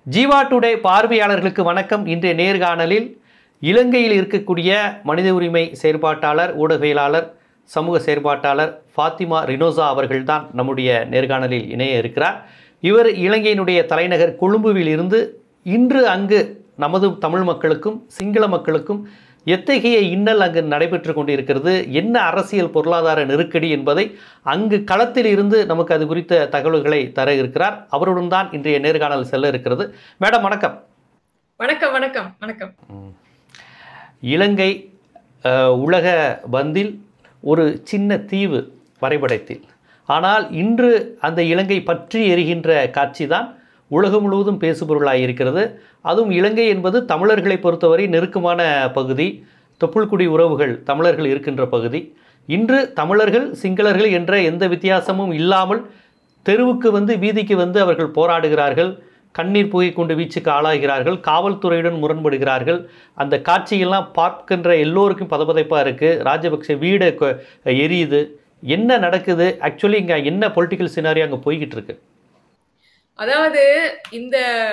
Jeeva today பார்வையாளர்களுக்கு வணக்கம் இன்றைய நேர்காணலில் இலங்கையில் இருக்கக்கூடிய மனித உரிமை செயற்பாட்டாளர் ஊடகவியலாளர் சமூக செயற்பாட்டாளர் ஃபாத்திமா ரினோசா அவர்கள்தான் நம்முடைய நேர்காணலில் இணைய இருக்கிறார் இவர் இலங்கையினுடைய தலைநகர் கொழும்புவில் இருந்து இன்று அங்கு நமது தமிழ் மக்களுக்கும் சிங்கள மக்களுக்கும் எத்தகைய இன்னல் அங்கு நடைபெற்று கொண்டிருக்கிறது என்ன அரசியல் பொருளாதார நெருக்கடி என்பதை அங்கு களத்தில் இருந்து நமக்கு அது குறித்த தகவல்களை தர இருக்கிறார் அவருடன் தான் இன்றைய நேர்காணல் செல்ல இருக்கிறது மேடம் வணக்கம் வணக்கம் வணக்கம் வணக்கம் இலங்கை அஹ், உலக பந்தில் ஒரு சின்ன தீவு வரைபடத்தில் ஆனால் இன்று அந்த இலங்கை பற்றி எரிகின்ற காட்சி தான் உலகம் முழுவதும் பேசுபொருளாக இருக்கிறது அதுவும் இலங்கை என்பது தமிழர்களை பொறுத்தவரை நெருக்கமான பகுதி தொப்புள்குடி உறவுகள் தமிழர்கள் இருக்கின்ற பகுதி இன்று தமிழர்கள் சிங்களர்கள் என்ற எந்த வித்தியாசமும் இல்லாமல் தெருவுக்கு வந்து வீதிக்கு வந்து அவர்கள் போராடுகிறார்கள் கண்ணீர் புகை கொண்டு வீச்சுக்கு ஆளாகிறார்கள் காவல்துறையுடன் முரண்படுகிறார்கள் அந்த காட்சியெல்லாம் பார்க்கின்ற எல்லோருக்கும் பதபதைப்பாக இருக்குது ராஜபக்சே வீடு கொ- எரியுது என்ன நடக்குது ஆக்சுவலி இங்கே என்ன பொலிட்டிக்கல் சினாரியோ அங்கே போய்கிட்டு இருக்கு அதாவது இந்த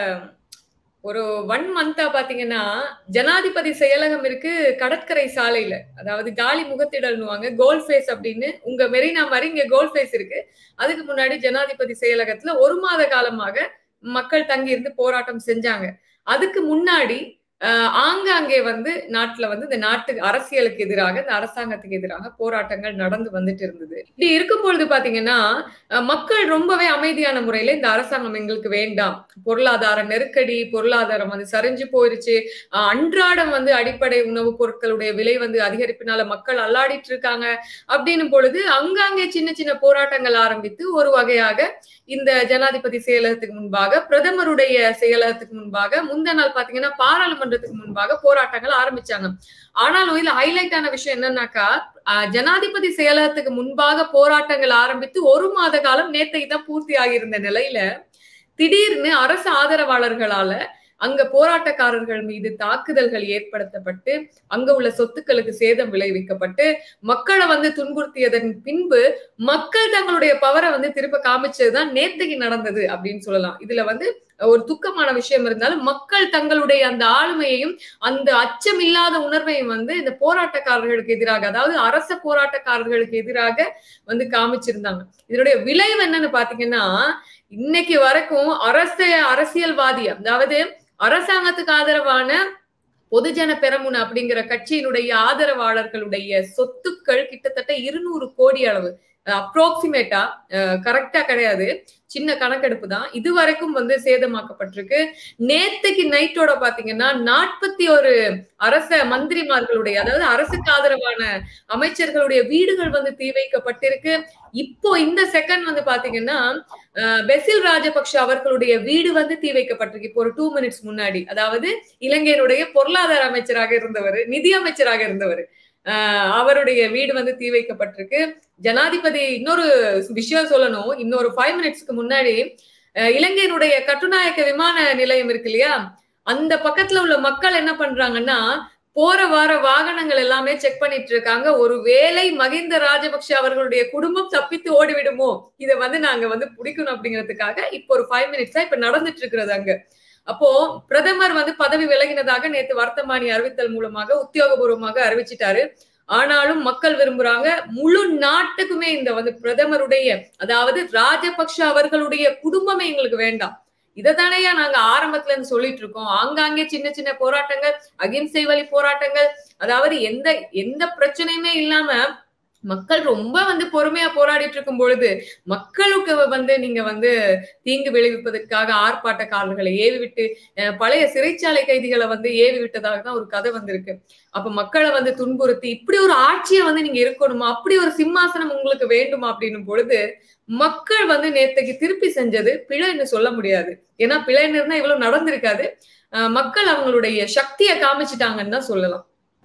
ஒரு ஒன் மந்தா பாத்தீங்கன்னா ஜனாதிபதி செயலகம் இருக்கு கடற்கரை சாலையில அதாவது காலி முகத்திடல்னுவாங்க கோல் ஃபேஸ் அப்படின்னு உங்க மெரினா மாதிரி இங்க கோல் ஃபேஸ் இருக்கு அதுக்கு முன்னாடி ஜனாதிபதி செயலகத்துல ஒரு மாத காலமாக மக்கள் தங்கி இருந்து போராட்டம் செஞ்சாங்க அதுக்கு முன்னாடி ஆஹ், ஆங்காங்கே வந்து நாட்டுல வந்து இந்த நாட்டு அரசியலுக்கு எதிராக இந்த அரசாங்கத்துக்கு எதிராக போராட்டங்கள் நடந்து வந்துட்டு இருந்தது இப்படி இருக்கும் பொழுது பாத்தீங்கன்னா அஹ் மக்கள் ரொம்பவே அமைதியான முறையில இந்த அரசாங்கம் எங்களுக்கு வேண்டாம் பொருளாதார நெருக்கடி பொருளாதாரம் வந்து சரிஞ்சு போயிருச்சு அஹ் அன்றாடம் வந்து அடிப்படை உணவுப் பொருட்களுடைய விலை வந்து அதிகரிப்பினால மக்கள் அல்லாடிட்டு இருக்காங்க அப்படின்னும் பொழுது அங்காங்கே சின்ன சின்ன போராட்டங்கள் ஆரம்பித்து ஒரு வகையாக இந்த ஜனாதிபதி செயலகத்துக்கு முன்பாக பிரதமருடைய செயலகத்துக்கு முன்பாக முந்த நாள் பாத்தீங்கன்னா பாராளுமன்றத்துக்கு முன்பாக போராட்டங்கள் ஆரம்பிச்சாங்க ஆனாலும் இதுல ஹைலைட்டான விஷயம் என்னன்னாக்கா அஹ் ஜனாதிபதி செயலகத்துக்கு முன்பாக போராட்டங்கள் ஆரம்பித்து ஒரு மாத காலம் நேத்தைக்கு தான் பூர்த்தி ஆகியிருந்த நிலையில திடீர்னு அரசு ஆதரவாளர்களால அங்க போராட்டக்காரர்கள் மீது தாக்குதல்கள் ஏற்படுத்தப்பட்டு அங்க உள்ள சொத்துக்களுக்கு சேதம் விளைவிக்கப்பட்டு மக்களை வந்து துன்புறுத்தியதன் பின்பு மக்கள் தங்களுடைய பவரை வந்து திருப்ப காமிச்சதுதான் நேத்தைக்கு நடந்தது அப்படின்னு சொல்லலாம் இதுல வந்து ஒரு துக்கமான விஷயம் இருந்தாலும் மக்கள் தங்களுடைய அந்த ஆளுமையையும் அந்த அச்சம் இல்லாத உணர்வையும் வந்து இந்த போராட்டக்காரர்களுக்கு எதிராக அதாவது அரச போராட்டக்காரர்களுக்கு எதிராக வந்து காமிச்சிருந்தாங்க இதனுடைய விளைவு என்னன்னு பாத்தீங்கன்னா இன்னைக்கு வரைக்கும் அரச அரசியல்வாதி அதாவது அரசாங்கத்துக்கு ஆதரவான பொதுஜன பெரமுன அப்படிங்கிற கட்சியினுடைய ஆதரவாளர்களுடைய சொத்துக்கள் கிட்டத்தட்ட இருநூறு கோடி அளவு அப்ராக்சிமேட்டா கரெக்டா கிடையாது சின்ன கணக்கெடுப்பு தான் இது வரைக்கும் வந்து சேதமாக்கப்பட்டிருக்கு நேத்துக்கு நைட்டோட பாத்தீங்கன்னா நாற்பத்தி ஒரு அரச மந்திரிமார்களுடைய அதாவது அரசுக்கு ஆதரவான அமைச்சர்களுடைய வீடுகள் வந்து தீ வைக்கப்பட்டிருக்கு இப்போ இந்த செகண்ட் வந்து பாத்தீங்கன்னா அஹ், பெசில் ராஜபக்ஷ அவர்களுடைய வீடு வந்து தீ வைக்கப்பட்டிருக்கு இப்போ ஒரு டூ மினிட்ஸ் முன்னாடி அதாவது இலங்கையினுடைய பொருளாதார அமைச்சராக இருந்தவர் நிதி அமைச்சராக இருந்தவர் அஹ், அவருடைய வீடு வந்து தீ வைக்கப்பட்டிருக்கு ஜனாதிபதி இன்னொரு விஷயம் சொல்லணும் இன்னொரு ஃபைவ் மினிட்ஸ்க்கு முன்னாடி அஹ், இலங்கையினுடைய கட்டுநாயக்க விமான நிலையம் இருக்கு இல்லையா அந்த பக்கத்துல உள்ள மக்கள் என்ன பண்றாங்கன்னா போற வார வாகனங்கள் எல்லாமே செக் பண்ணிட்டு இருக்காங்க ஒரு வேளை மகிந்த ராஜபக்ஷ அவர்களுடைய குடும்பம் தப்பித்து ஓடிவிடுமோ இதை வந்து நாங்க வந்து பிடிக்கணும் அப்படிங்கிறதுக்காக இப்போ ஒரு ஃபைவ் மினிட்ஸா இப்ப நடந்துட்டு இருக்கிறது அங்க அப்போ பிரதமர் வந்து பதவி விலகினதாக நேத்து வர்த்தமானி அறிவித்தல் மூலமாக உத்தியோகபூர்வமாக அறிவிச்சிட்டாரு ஆனாலும் மக்கள் விரும்புறாங்க முழு நாட்டுக்குமே இந்த வந்து பிரதமருடைய அதாவது ராஜபக்ஷ அவர்களுடைய குடும்பமே எங்களுக்கு வேண்டாம் இதைத்தானையா நாங்க ஆரம்பத்துல இருந்து சொல்லிட்டு இருக்கோம் ஆங்காங்கே சின்ன சின்ன போராட்டங்கள் அகிம்சை வழி போராட்டங்கள் அதாவது எந்த எந்த பிரச்சனையுமே இல்லாம மக்கள் ரொம்ப வந்து பொறுமையா போராடிட்டு இருக்கும் பொழுது மக்களுக்கு வந்து நீங்க வந்து தீங்கு விளைவிப்பதற்காக ஆர்ப்பாட்டக்காரர்களை ஏவி விட்டு அஹ், பழைய சிறைச்சாலை கைதிகளை வந்து ஏவி விட்டதாக தான் ஒரு கதை வந்திருக்கு அப்ப மக்களை வந்து துன்புறுத்தி இப்படி ஒரு ஆட்சியை வந்து நீங்க இருக்கணுமா அப்படி ஒரு சிம்மாசனம் உங்களுக்கு வேண்டுமா அப்படின்னும் பொழுது மக்கள் வந்து நேத்தைக்கு திருப்பி செஞ்சது பிழைன்னு சொல்ல முடியாது ஏன்னா பிழைன்னு இருந்தா இவ்வளவு நடந்திருக்காது அஹ், மக்கள் அவங்களுடைய சக்தியை காமிச்சிட்டாங்கன்னு தான் சொல்லலாம்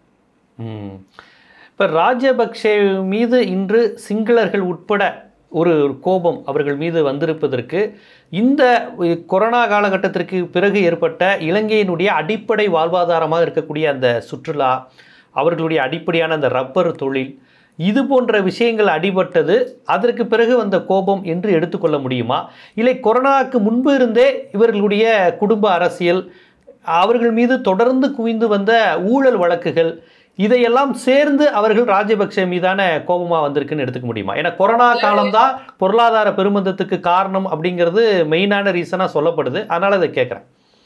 இப்போ ராஜபக்சே மீது இன்று சிங்களர்கள் உட்பட ஒரு கோபம் அவர்கள் மீது வந்திருப்பதற்கு இந்த கொரோனா காலகட்டத்திற்கு பிறகு ஏற்பட்ட இலங்கையினுடைய அடிப்படை வாழ்வாதாரமாக இருக்கக்கூடிய அந்த சுற்றுலா அவர்களுடைய அடிப்படையான அந்த ரப்பர் தொழில் இது போன்ற விஷயங்கள் அடிபட்டது அதற்கு பிறகு வந்த கோபம் என்று எடுத்துக்கொள்ள முடியுமா இல்லை கொரோனாவுக்கு முன்பு இருந்தே இவர்களுடைய குடும்ப அரசியல் அவர்கள் மீது தொடர்ந்து குவிந்து வந்த ஊழல் வழக்குகள் இதையெல்லாம் சேர்ந்து அவர்கள் ராஜபக்சே மீதான கோபமாக வந்திருக்குன்னு எடுத்துக்க முடியுமா ஏன்னா கொரோனா காலம்தான் பொருளாதார பெருமந்தத்துக்கு காரணம் அப்படிங்கிறது மெயினான ரீசனாக சொல்லப்படுது அதனால அதை கேட்குறேன்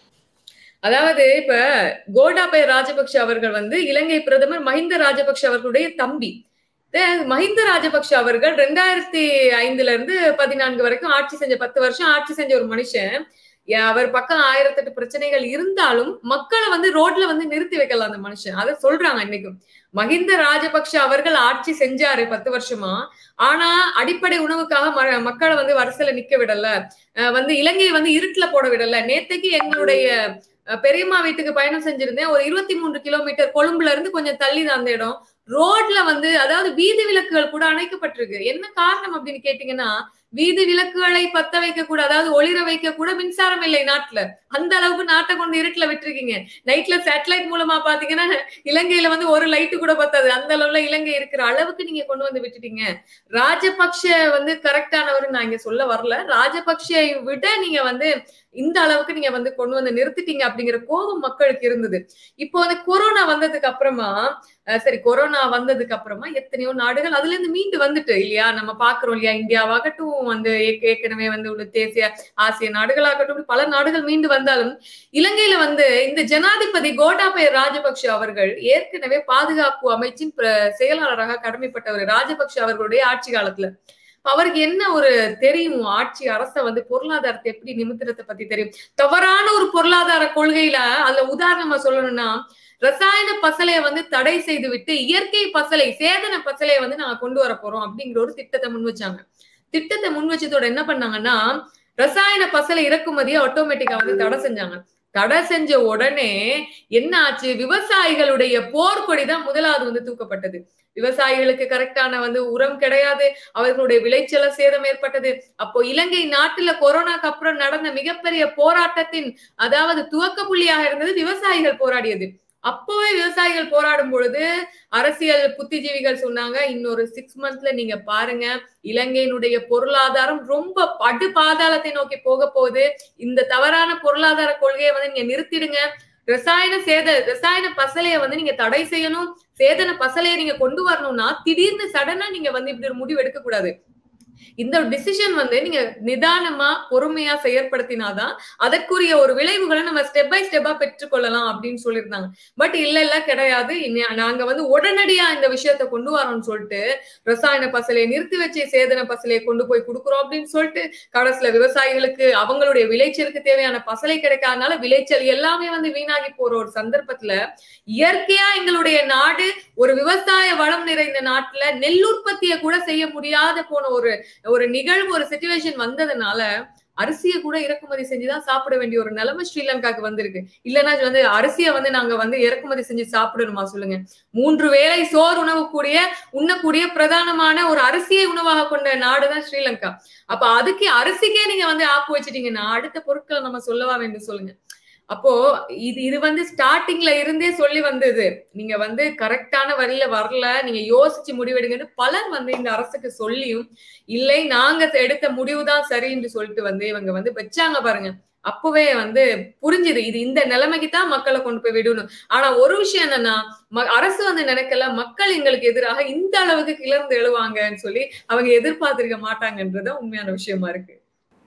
அதாவது இப்ப கோட்டாபய ராஜபக்ஷ அவர்கள் வந்து இலங்கை பிரதமர் மஹிந்த ராஜபக்ஷ அவர்களுடைய தம்பி Then மஹிந்த ராஜபக்ஷ அவர்கள் ரெண்டாயிரத்தி ஐந்துல இருந்து பதினான்கு வரைக்கும் ஆட்சி செஞ்ச பத்து வருஷம் ஆட்சி செஞ்ச ஒரு மனுஷன் ஏ, அவர் பக்கம் ஆயிரத்தெட்டு பிரச்சனைகள் இருந்தாலும் மக்களை வந்து ரோட்ல வந்து நிறுத்தி வைக்கலாம் அந்த மனுஷன் அதை சொல்றாங்க இன்னைக்கும் மஹிந்த ராஜபக்ஷ அவர்கள் ஆட்சி செஞ்சாரு பத்து வருஷமா ஆனா அடிப்படை உணவுக்காக ம- மக்களை வந்து வரிசையில நிக்க விடல அஹ் வந்து இலங்கையை வந்து இருட்டுல போட விடல நேத்தைக்கு எங்களுடைய அஹ், பெரியம்மா வீட்டுக்கு பயணம் செஞ்சிருந்தேன் ஒரு இருபத்தி மூன்று கிலோமீட்டர் கொழும்புல இருந்து கொஞ்சம் தள்ளி தான் அந்த இடம் ரோட்ல வந்து அதாவது வீதி விளக்குகள் கூட அணைக்கப்பட்டிருக்கு என்ன காரணம் அப்படின்னு கேட்டீங்கன்னா வீதி விளக்குகளை பத்த வைக்க கூட அதாவது ஒளிர வைக்க கூட மின்சாரம் இல்லை நாட்டுல அந்த அளவுக்கு நாட்டை கொண்டு இருட்டுல விட்டுருக்கீங்க நைட்ல சேட்டலைட் மூலமா பாத்தீங்கன்னா இலங்கையில வந்து ஒரு லைட்டு கூட பத்தாது அந்த அளவுல இலங்கை இருக்கிற அளவுக்கு நீங்க கொண்டு வந்து விட்டுட்டீங்க ராஜபக்ஷ வந்து கரெக்டானவர் நான் இங்க சொல்ல வரல ராஜபக்ஷை விட நீங்க வந்து இந்த அளவுக்கு நீங்க வந்து கொண்டு வந்து நிறுத்திட்டீங்க அப்படிங்கிற கோபம் மக்களுக்கு இருந்தது இப்போ வந்து கொரோனா வந்ததுக்கு அப்புறமா அஹ் சரி கொரோனா வந்ததுக்கு அப்புறமா எத்தனையோ நாடுகள் அதுல இருந்து மீண்டு வந்துட்டு இல்லையா நம்ம பாக்குறோம் இல்லையா இந்தியாவாகட்டும் வந்து ஏற்க- ஏற்கனவே வந்து உள்ள தேசிய ஆசிய நாடுகளாகட்டும் இப்படி பல நாடுகள் மீண்டு வந்தாலும் இலங்கையில வந்து இந்த ஜனாதிபதி கோட்டாபய ராஜபக்ஷ அவர்கள் ஏற்கனவே பாதுகாப்பு அமைச்சின் பிர- செயலாளராக கடமைப்பட்டவர் ராஜபக்ஷ அவர்களுடைய ஆட்சி காலத்துல அவருக்கு என்ன ஒரு தெரியும் ஆட்சி அரச வந்து பொருளாதாரத்தை எப்படி நிமித்திரத்தை பத்தி தெரியும் தவறான ஒரு பொருளாதார கொள்கையில அதுல உதாரணமா சொல்லணும்னா ரசாயன பசலையை வந்து தடை செய்து விட்டு இயற்கை பசலை சேதன பசலையை வந்து நாங்க கொண்டு வர போறோம் அப்படிங்கிற ஒரு திட்டத்தை முன் வச்சாங்க திட்டத்தை முன் வச்சதோட என்ன பண்ணாங்கன்னா ரசாயன பசலை இறக்குமதியை ஆட்டோமேட்டிக்கா வந்து தடை செஞ்சாங்க தடை செஞ்ச உடனே என்ன ஆச்சு விவசாயிகளுடைய போர்க்கொடி தான் முதலாவது வந்து தூக்கப்பட்டது விவசாயிகளுக்கு கரெக்டான வந்து உரம் கிடையாது அவர்களுடைய விளைச்சல சேதம் ஏற்பட்டது அப்போ இலங்கை நாட்டுல கொரோனாக்கு அப்புறம் நடந்த மிகப்பெரிய போராட்டத்தின் அதாவது துவக்க புள்ளியாக இருந்தது விவசாயிகள் போராடியது அப்பவே விவசாயிகள் போராடும் பொழுது அரசியல் புத்திஜீவிகள் சொன்னாங்க இன்னொரு சிக்ஸ் மந்த்ல நீங்க பாருங்க இலங்கையினுடைய பொருளாதாரம் ரொம்ப படு பாதாளத்தை நோக்கி போக போகுது இந்த தவறான பொருளாதார கொள்கையை வந்து நீங்க நிறுத்திடுங்க ரசாயன சேத ரசாயன பசலையை வந்து நீங்க தடை செய்யணும் சேதன பசலையை நீங்க கொண்டு வரணும்னா திடீர்னு சடனா நீங்க வந்து இப்படி ஒரு முடிவு எடுக்க கூடாது இந்த டிசிஷன் வந்து நீங்க நிதானமா பொறுமையா செயற்படுத்தினாதான் அதற்குரிய ஒரு விளைவுகளை நம்ம ஸ்டெப் பை ஸ்டெப்பா பெற்றுக்கொள்ளலாம் அப்படின்னு சொல்லியிருந்தாங்க பட் இல்ல இல்ல கிடையாது இனி- நாங்க வந்து உடனடியா இந்த விஷயத்த கொண்டு வரோம்னு சொல்லிட்டு ரசாயன பசலையை நிறுத்தி வச்சு சேதன பசலையை கொண்டு போய் கொடுக்குறோம் அப்படின்னு சொல்லிட்டு கடைசியில விவசாயிகளுக்கு அவங்களுடைய விளைச்சலுக்கு தேவையான பசலை கிடைக்காதனால விளைச்சல் எல்லாமே வந்து வீணாகி போற ஒரு சந்தர்ப்பத்துல இயற்கையா எங்களுடைய நாடு ஒரு விவசாய வளம் நிறைந்த நாட்டுல நெல் உற்பத்தியை கூட செய்ய முடியாத போன ஒரு ஒரு நிகழ்வு ஒரு சுச்சுவேஷன் வந்ததுனால அரிசியை கூட இறக்குமதி செஞ்சுதான் சாப்பிட வேண்டிய ஒரு நிலைமை ஸ்ரீலங்காக்கு வந்திருக்கு இல்லைன்னா இது வந்து அரிசியை வந்து நாங்க வந்து இறக்குமதி செஞ்சு சாப்பிடணுமா சொல்லுங்க மூன்று வேளை சோறு உணவு கூடிய உண்ணக்கூடிய பிரதானமான ஒரு அரிசியை உணவாக கொண்ட நாடுதான் ஸ்ரீலங்கா அப்ப அதுக்கு அரிசிக்கே நீங்க வந்து ஆப்பு வச்சிட்டீங்கன்னா அடுத்த பொருட்களை நம்ம சொல்லவா வேண்டும் சொல்லுங்க அப்போ இது இது வந்து ஸ்டார்டிங்ல இருந்தே சொல்லி வந்தது நீங்க வந்து கரெக்டான வழியில வரல நீங்க யோசிச்சு முடிவெடுங்கன்னு பலர் வந்து இந்த அரசுக்கு சொல்லியும் இல்லை நாங்க எடுத்த முடிவுதான் சரி என்று சொல்லிட்டு வந்து இவங்க வந்து வச்சாங்க பாருங்க அப்பவே வந்து புரிஞ்சுது இது இந்த நிலைமைக்கு தான் மக்களை கொண்டு போய் விடணும் ஆனா ஒரு விஷயம் என்னன்னா ம- அரசு வந்து நினைக்கல மக்கள் எங்களுக்கு எதிராக இந்த அளவுக்கு கிளர்ந்து எழுவாங்கன்னு சொல்லி அவங்க எதிர்பார்த்திருக்க மாட்டாங்கன்றத உண்மையான விஷயமா இருக்கு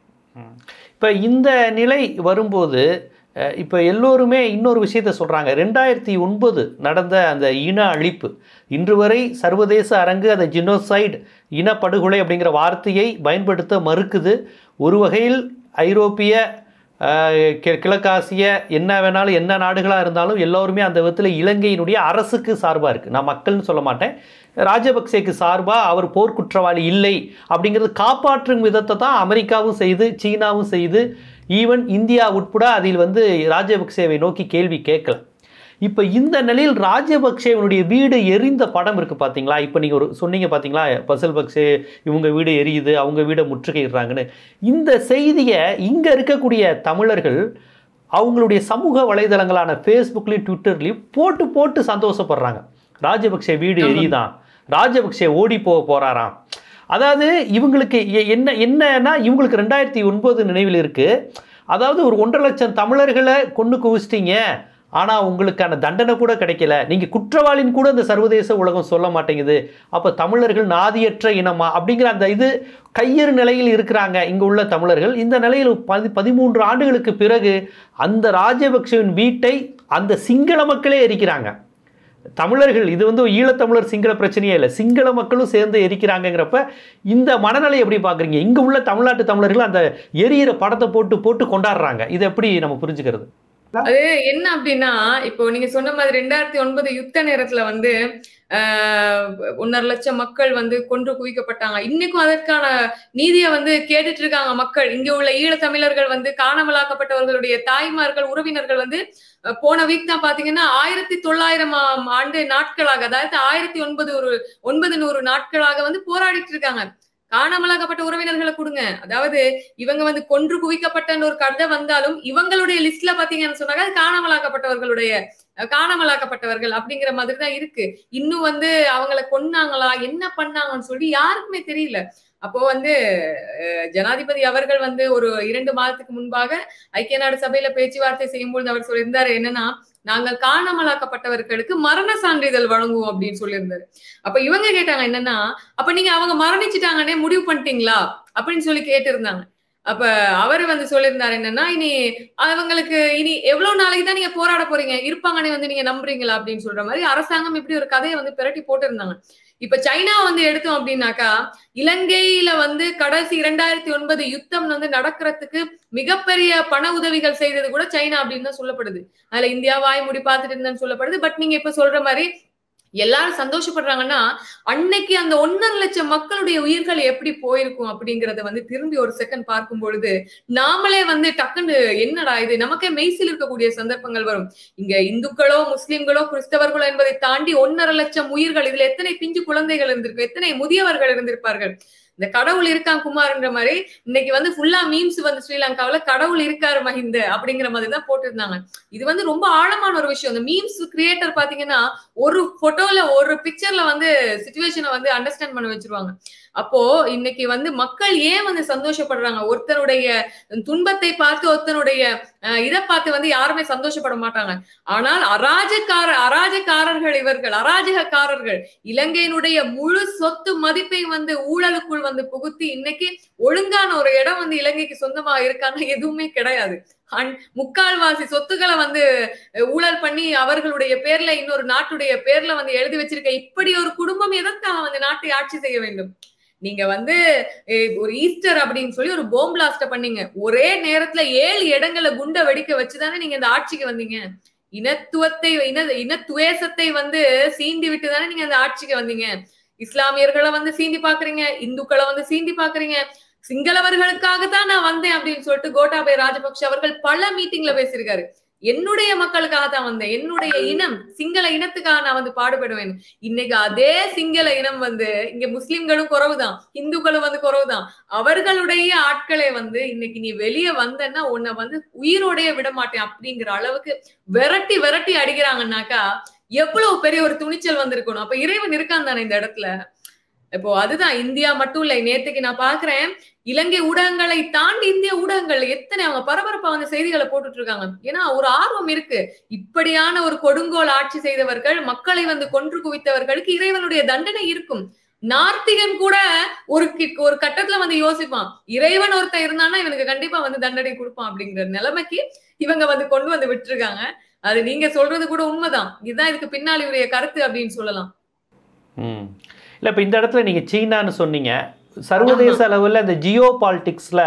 இப்போ இந்த நிலை வரும்போது அஹ், இப்போ எல்லோருமே இன்னொரு விஷயத்த சொல்கிறாங்க ரெண்டாயிரத்தி ஒன்பது நடந்த அந்த இன அழிப்பு இன்று வரை சர்வதேச அரங்கு அந்த ஜினோசைடு இனப்படுகொலை அப்படிங்கிற வார்த்தையை பயன்படுத்த மறுக்குது ஒரு வகையில் ஐரோப்பிய அஹ், கி- கிழக்காசிய என்ன வேணாலும் என்ன நாடுகளாக இருந்தாலும் எல்லோருமே அந்த விதத்தில் இலங்கையினுடைய அரசுக்கு சார்பாக இருக்குது நான் மக்கள்னு சொல்ல மாட்டேன் ராஜபக்சேக்கு சார்பாக அவர் போர்க்குற்றவாளி இல்லை அப்படிங்கிறது காப்பாற்றும் விதத்தை தான் அமெரிக்காவும் செய்து சீனாவும் செய்து ஈவன் இந்தியா உட்பட அதில் வந்து ராஜபக்சேவை நோக்கி கேள்வி கேட்கல இப்போ இந்த நிலையில் ராஜபக்சேவனுடைய வீடு எரிந்த படம் இருக்குது பார்த்தீங்களா இப்போ நீங்கள் ஒரு சொன்னீங்க பார்த்தீங்களா பசல் பக்சே இவங்க வீடு எரியுது அவங்க வீடை முற்றுகையிடுறாங்கன்னு இந்த செய்தியை இங்கே இருக்கக்கூடிய தமிழர்கள் அவங்களுடைய சமூக வலைதளங்களான ஃபேஸ்புக்லேயும் ட்விட்டர்லேயும் போட்டு போட்டு சந்தோஷப்படுறாங்க ராஜபக்சே வீடு ஆமா. எரியுதான் ராஜபக்சே ஓடி போக போகிறாராம் அதாவது இவங்களுக்கு எ- என்ன என்னன்னா இவங்களுக்கு ரெண்டாயிரத்தி ஒன்பது நினைவில் இருக்குது அதாவது ஒரு ஒன்றரை லட்சம் தமிழர்களை கொண்டு குவிச்சிட்டீங்க ஆனால் உங்களுக்கான தண்டனை கூட கிடைக்கல நீங்கள் குற்றவாளின்னு கூட இந்த சர்வதேச உலகம் சொல்ல மாட்டேங்குது அப்போ தமிழர்கள் நாதியற்ற இனமா அப்படிங்கிற அந்த இது கையறு நிலையில் இருக்கிறாங்க இங்கே உள்ள தமிழர்கள் இந்த நிலையில் பதி பதிமூன்று ஆண்டுகளுக்கு பிறகு அந்த ராஜபக்சவின் வீட்டை அந்த சிங்கள மக்களே எரிக்கிறாங்க தமிழர்கள் இது வந்து ஈழத்தமிழர் சிங்கள பிரச்சனையே இல்லை சிங்கள மக்களும் சேர்ந்து எரிக்கிறாங்கங்கிறப்ப இந்த மனநிலை எப்படி பார்க்குறீங்க இங்கே உள்ள தமிழ்நாட்டு தமிழர்கள் அந்த எரியிற படத்தை போட்டு போட்டு கொண்டாடுறாங்க இதை எப்படி நம்ம புரிஞ்சுக்கிறது அது என்ன அப்படின்னா இப்போ நீங்க சொன்ன மாதிரி ரெண்டாயிரத்தி ஒன்பது யுத்த நேரத்துல வந்து ஆஹ் ஒன்னரை லட்சம் மக்கள் வந்து கொன்று குவிக்கப்பட்டாங்க இன்னைக்கும் அதற்கான நீதியை வந்து கேட்டுட்டு இருக்காங்க மக்கள் இங்க உள்ள ஈழத்தமிழர்கள் வந்து காணாமலாக்கப்பட்டவர்களுடைய தாய்மார்கள் உறவினர்கள் வந்து அஹ், போன வீக் தான் பாத்தீங்கன்னா ஆயிரத்தி தொள்ளாயிரம் ஆண்டு நாட்களாக அதாவது ஆயிரத்தி ஒன்பது ஒரு ஒன்பது நூறு நாட்களாக வந்து போராடிட்டு இருக்காங்க காணாமலாக்கப்பட்ட உறவினர்களை கொடுங்க அதாவது இவங்க வந்து கொன்று குவிக்கப்பட்ட ஒரு கதை வந்தாலும் இவங்களுடைய லிஸ்ட்ல பாத்தீங்கன்னு சொன்னாங்க அது காணாமலாக்கப்பட்டவர்களுடைய அஹ், காணாமலாக்கப்பட்டவர்கள் அப்படிங்கிற மாதிரி தான் இருக்கு இன்னும் வந்து அவங்கள கொன்னாங்களா என்ன பண்ணாங்கன்னு சொல்லி யாருக்குமே தெரியல அப்போ வந்து அஹ், ஜனாதிபதி அவர்கள் வந்து ஒரு இரண்டு மாதத்துக்கு முன்பாக ஐக்கிய நாடு சபையில பேச்சுவார்த்தை செய்யும்போது அவர் சொல்லியிருந்தாரு என்னன்னா நாங்கள் காணாமலாக்கப்பட்டவர்களுக்கு மரண சான்றிதழ் வழங்குவோம் அப்படின்னு சொல்லியிருந்தாரு அப்ப இவங்க கேட்டாங்க என்னன்னா அப்ப நீங்க அவங்க மரணிச்சிட்டாங்கன்னே முடிவு பண்ணிட்டீங்களா அப்படின்னு சொல்லி கேட்டிருந்தாங்க அப்ப அவர் வந்து சொல்லியிருந்தாரு என்னன்னா இனி அவங்களுக்கு இனி எவ்வளவு நாளைக்கு தான் நீங்க போராட போறீங்க இருப்பாங்கன்னு வந்து நீங்க நம்புறீங்களா அப்படின்னு சொல்ற மாதிரி அரசாங்கம் இப்படி ஒரு கதையை வந்து பிரட்டி போட்டிருந்தாங்க இப்ப சைனா வந்து எடுத்தோம் அப்படின்னாக்கா இலங்கையில வந்து கடைசி இரண்டாயிரத்தி ஒன்பது யுத்தம் வந்து நடக்கிறதுக்கு மிகப்பெரிய பண உதவிகள் செய்தது கூட சைனா அப்படின்னு தான் சொல்லப்படுது அதுல இந்தியா வாய் மூடி பார்த்துட்டு இருந்தேன்னு சொல்லப்படுது பட் நீங்க இப்ப சொல்ற மாதிரி எல்லாரும் சந்தோஷப்படுறாங்கன்னா அன்னைக்கு அந்த ஒன்னரை லட்சம் மக்களுடைய உயிர்கள் எப்படி போயிருக்கும் அப்படிங்கறத வந்து திரும்பி ஒரு செகண்ட் பார்க்கும் பொழுது நாமளே வந்து டக்குன்னு என்னடா இது நமக்கே மெய்சில் இருக்கக்கூடிய சந்தர்ப்பங்கள் வரும் இங்க இந்துக்களோ முஸ்லிம்களோ கிறிஸ்தவர்களோ என்பதை தாண்டி ஒன்னரை லட்சம் உயிர்கள் இதுல எத்தனை பிஞ்சு குழந்தைகள் இருந்திருக்கு எத்தனை முதியவர்கள் இருந்திருப்பார்கள் இந்த கடவுள் இருக்கான் குமார்ன்ற மாதிரி இன்னைக்கு வந்து ஃபுல்லா மீம்ஸ் வந்து ஸ்ரீலங்காவுல கடவுள் இருக்காரு மஹிந்த அப்படிங்கிற மாதிரி தான் போட்டிருந்தாங்க இது வந்து ரொம்ப ஆழமான ஒரு விஷயம் இந்த மீம்ஸ் கிரியேட்டர் பாத்தீங்கன்னா ஒரு போட்டோல ஒரு பிக்சர்ல வந்து சுச்சுவேஷனை வந்து அண்டர்ஸ்டாண்ட் பண்ண வச்சிருவாங்க அப்போ இன்னைக்கு வந்து மக்கள் ஏன் வந்து சந்தோஷப்படுறாங்க ஒருத்தருடைய துன்பத்தை பார்த்து ஒருத்தனுடைய அஹ், இதை பார்த்து வந்து யாருமே சந்தோஷப்பட மாட்டாங்க ஆனால் அராஜகார அராஜகாரர்கள் இவர்கள் அராஜகக்காரர்கள் இலங்கையினுடைய முழு சொத்து மதிப்பை வந்து ஊழலுக்குள் வந்து புகுத்தி இன்னைக்கு ஒழுங்கான ஒரு இடம் வந்து இலங்கைக்கு சொந்தமா இருக்காங்க எதுவுமே கிடையாது அண்ட் முக்கால்வாசி சொத்துக்களை வந்து அஹ், ஊழல் பண்ணி அவர்களுடைய பேர்ல இன்னொரு நாட்டுடைய பேர்ல வந்து எழுதி வச்சிருக்க இப்படி ஒரு குடும்பம் எதற்காக வந்து நாட்டை ஆட்சி செய்ய வேண்டும் நீங்க வந்து அஹ், ஒரு ஈஸ்டர் அப்படின்னு சொல்லி ஒரு போம் பிளாஸ்ட பண்ணீங்க ஒரே நேரத்துல ஏழு இடங்களை குண்டை வெடிக்க வச்சுதானே நீங்க இந்த ஆட்சிக்கு வந்தீங்க இனத்துவத்தை இன இனத்துவேசத்தை வந்து சீண்டி விட்டு தானே நீங்க அந்த ஆட்சிக்கு வந்தீங்க இஸ்லாமியர்களை வந்து சீண்டி பாக்குறீங்க இந்துக்களை வந்து சீண்டி பாக்குறீங்க சிங்களவர்களுக்காக தான் நான் வந்தேன் அப்படின்னு சொல்லிட்டு கோட்டாபய ராஜபக்ஷ அவர்கள் பல மீட்டிங்ல பேசியிருக்காரு என்னுடைய மக்களுக்காக தான் வந்தேன் என்னுடைய இனம் சிங்கள இனத்துக்காக நான் வந்து பாடுபடுவேன் இன்னைக்கு அதே சிங்கள இனம் வந்து இங்க முஸ்லிம்களும் குறவுதான் இந்துக்களும் வந்து குறவுதான் அவர்களுடைய ஆட்களை வந்து இன்னைக்கு நீ வெளியே வந்தன்னா உன்னை வந்து உயிரோடைய விட மாட்டேன் அப்படிங்கிற அளவுக்கு விரட்டி விரட்டி அடிக்கிறாங்கன்னாக்கா எவ்வளவு பெரிய ஒரு துணிச்சல் வந்திருக்கணும் அப்ப இறைவன் இருக்கான் தானே இந்த இடத்துல இப்போ அதுதான் இந்தியா மட்டும் இல்லை நேத்துக்கு நான் பாக்குறேன் இலங்கை ஊடகங்களை தாண்டி இந்திய ஊடகங்கள் எத்தனை அவங்க பரபரப்பா வந்து செய்திகளை போட்டுட்டு இருக்காங்க ஏன்னா ஒரு ஆர்வம் இருக்கு இப்படியான ஒரு கொடுங்கோல் ஆட்சி செய்தவர்கள் மக்களை வந்து கொன்று குவித்தவர்களுக்கு இறைவனுடைய தண்டனை இருக்கும் நார்த்திகன் கூட ஒரு கி- ஒரு கட்டத்துல வந்து யோசிப்பான் இறைவன் ஒருத்தன் இருந்தான்னா இவனுக்கு கண்டிப்பா வந்து தண்டனை கொடுப்பான் அப்படிங்கிற நிலைமைக்கு இவங்க வந்து கொண்டு வந்து விட்டுருக்காங்க அது நீங்க சொல்றது கூட உண்மைதான் இதுதான் இதுக்கு பின்னாடி உடைய கருத்து அப்படின்னு சொல்லலாம் ம் இல்லை இப்போ இந்த இடத்துல நீங்கள் சீனான்னு சொன்னீங்க சர்வதேச அளவில் இந்த ஜியோ பாலிட்டிக்ஸில்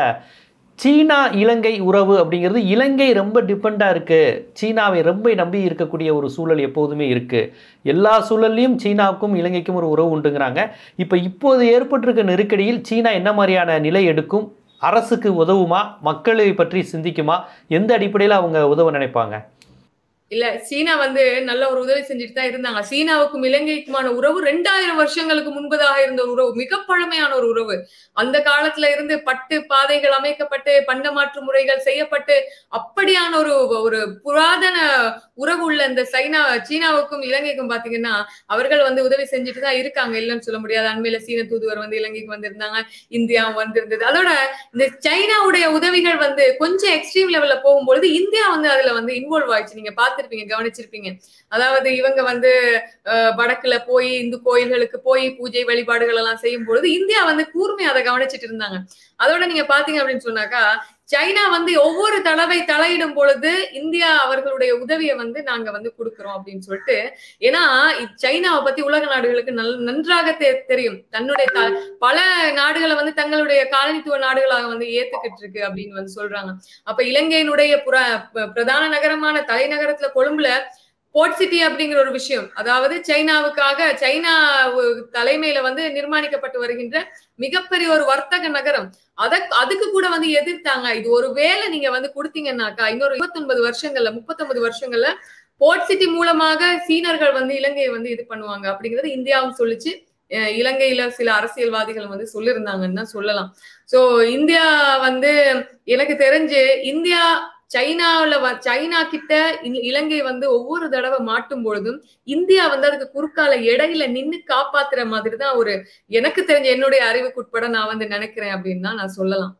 சீனா இலங்கை உறவு அப்படிங்கிறது இலங்கை ரொம்ப டிபெண்டாக இருக்குது சீனாவை ரொம்ப நம்பி இருக்கக்கூடிய ஒரு சூழல் எப்போதுமே இருக்குது எல்லா சூழல்லையும் சீனாவுக்கும் இலங்கைக்கும் ஒரு உறவு உண்டுங்கிறாங்க இப்போ இப்போது ஏற்பட்டிருக்க நெருக்கடியில் சீனா என்ன மாதிரியான நிலை எடுக்கும் அரசுக்கு உதவுமா மக்களை பற்றி சிந்திக்குமா எந்த அடிப்படையில் அவங்க உதவ நினைப்பாங்க இல்ல சீனா வந்து நல்ல ஒரு உதவி செஞ்சுட்டு தான் இருந்தாங்க சீனாவுக்கும் இலங்கைக்குமான உறவு ரெண்டாயிரம் வருஷங்களுக்கு முன்பதாக இருந்த ஒரு உறவு மிக பழமையான ஒரு உறவு அந்த காலத்துல இருந்து பட்டு பாதைகள் அமைக்கப்பட்டு பண்டமாற்று முறைகள் செய்யப்பட்டு அப்படியான ஒரு ஒரு புராதன உறவு உள்ள இந்த சைனா சீனாவுக்கும் இலங்கைக்கும் பாத்தீங்கன்னா அவர்கள் வந்து உதவி செஞ்சுட்டு தான் இருக்காங்க இல்லைன்னு சொல்ல முடியாது அண்மையில சீன தூதுவர் வந்து இலங்கைக்கு வந்திருந்தாங்க இந்தியா வந்திருந்தது அதோட இந்த சைனாவுடைய உதவிகள் வந்து கொஞ்சம் எக்ஸ்ட்ரீம் லெவல்ல போகும்பொழுது இந்தியா வந்து அதுல வந்து இன்வால்வ் ஆயிடுச்சு நீங்க பார்த்திருப்பீங்க கவனிச்சிருப்பீங்க அதாவது இவங்க வந்து அஹ், வடக்குல போய் இந்து கோயில்களுக்கு போய் பூஜை வழிபாடுகள் எல்லாம் செய்யும் பொழுது இந்தியா வந்து கூர்மை அதை கவனிச்சிட்டு இருந்தாங்க அதோட நீங்க பாத்தீங்க அப்படின்னு சொன்னாக்கா சைனா வந்து ஒவ்வொரு தடவை தலையிடும் பொழுது இந்தியா அவர்களுடைய உதவியை வந்து நாங்க வந்து கொடுக்கிறோம் அப்படின்னு சொல்லிட்டு ஏன்னா இ- சைனாவை பத்தி உலக நாடுகளுக்கு நல் நன்றாக தெ- தெரியும் தன்னுடைய த- பல நாடுகளை வந்து தங்களுடைய காலனித்துவ நாடுகளாக வந்து ஏத்துக்கிட்டு இருக்கு அப்படின்னு வந்து சொல்றாங்க அப்ப இலங்கையினுடைய புற ப- பிரதான நகரமான தலைநகரத்துல கொழும்புல போர்ட் சிட்டி அப்படிங்கிற ஒரு விஷயம் அதாவது சைனாவுக்காக சைனா ஒ- தலைமையில வந்து நிர்மாணிக்கப்பட்டு வருகின்ற மிகப்பெரிய ஒரு வர்த்தக நகரம் அத அதுக்கு கூட வந்து எதிர்த்தாங்க இது ஒரு வேளை நீங்க வந்து கொடுத்தீங்கன்னாக்கா இன்னொரு 29 வருஷங்கள்ல 39 வருஷங்கள்ல போர்ட் சிட்டி மூலமாக சீனர்கள் வந்து இலங்கையை வந்து இது பண்ணுவாங்க அப்படிங்கறது இந்தியாவும் சொல்லிச்சு அஹ் இலங்கையில சில அரசியல்வாதிகள் வந்து சொல்லியிருந்தாங்கன்னு தான் சொல்லலாம் சோ இந்தியா வந்து எனக்கு தெரிஞ்சு இந்தியா சைனாவுல வ- சைனா கிட்ட இ- இலங்கை வந்து ஒவ்வொரு தடவை மாட்டும் பொழுதும் இந்தியா வந்து அதுக்கு குறுக்கால இடையில நின்னு காப்பாத்துற மாதிரி தான் ஒரு எனக்கு தெரிஞ்ச என்னுடைய அறிவுக்குட்பட நான் வந்து நினைக்கிறேன் அப்படின்னு தான் நான் சொல்லலாம்